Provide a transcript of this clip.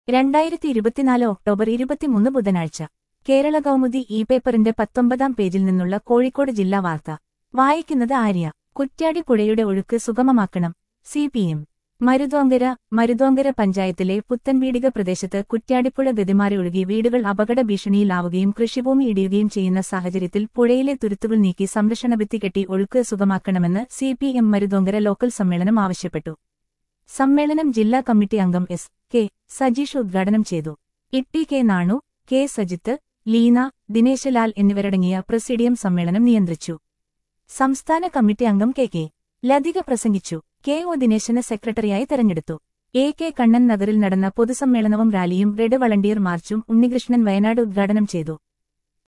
രണ്ടായിരത്തി ഇരുപത്തിനാല് ഒക്ടോബർ ഇരുപത്തിമൂന്ന് ബുധനാഴ്ച കേരള കൗമുദി ഇ പേപ്പറിന്റെ പത്തൊമ്പതാം പേജിൽ നിന്നുള്ള കോഴിക്കോട് ജില്ലാ വാർത്ത വായിക്കുന്നത് ആര്യ കുറ്റ്യാടി പുഴയുടെ ഒഴുക്ക് സുഗമമാക്കണം C P M Maruthonkara Maruthonkara പഞ്ചായത്തിലെ പുത്തൻവീടിക പ്രദേശത്ത് കുറ്റ്യാടിപ്പുഴ ഗതിമാറി ഒഴുകി വീടുകൾ അപകട ഭീഷണിയിലാവുകയും കൃഷിഭൂമി ഇടിയുകയും ചെയ്യുന്ന സാഹചര്യത്തിൽ പുഴയിലെ തുരുത്തുകൾ നീക്കി സംരക്ഷണ ഭിത്തി കെട്ടി ഒഴുക്ക് സുഗമാക്കണമെന്ന് C P M Maruthonkara local സമ്മേളനം ആവശ്യപ്പെട്ടു സമ്മേളനം ജില്ലാ കമ്മിറ്റി അംഗം എസ് കെ സജീഷ് ഉദ്ഘാടനം ചെയ്തു ഇട്ടി കെ നാണു കെ സജിത്ത് ലീന ദിനേശലാൽ എന്നിവരടങ്ങിയ പ്രസിഡിയം സമ്മേളനം നിയന്ത്രിച്ചു സംസ്ഥാന കമ്മിറ്റി അംഗം കെ കെ ലതിക പ്രസംഗിച്ചു കെ ഒ ദിനേശന് സെക്രട്ടറിയായി തെരഞ്ഞെടുത്തു എ കെ കണ്ണൻ നഗറിൽ നടന്ന പൊതുസമ്മേളനവും റാലിയും റെഡ് വളണ്ടിയർ മാർച്ചും ഉണ്ണികൃഷ്ണൻ വയനാട് ഉദ്ഘാടനം ചെയ്തു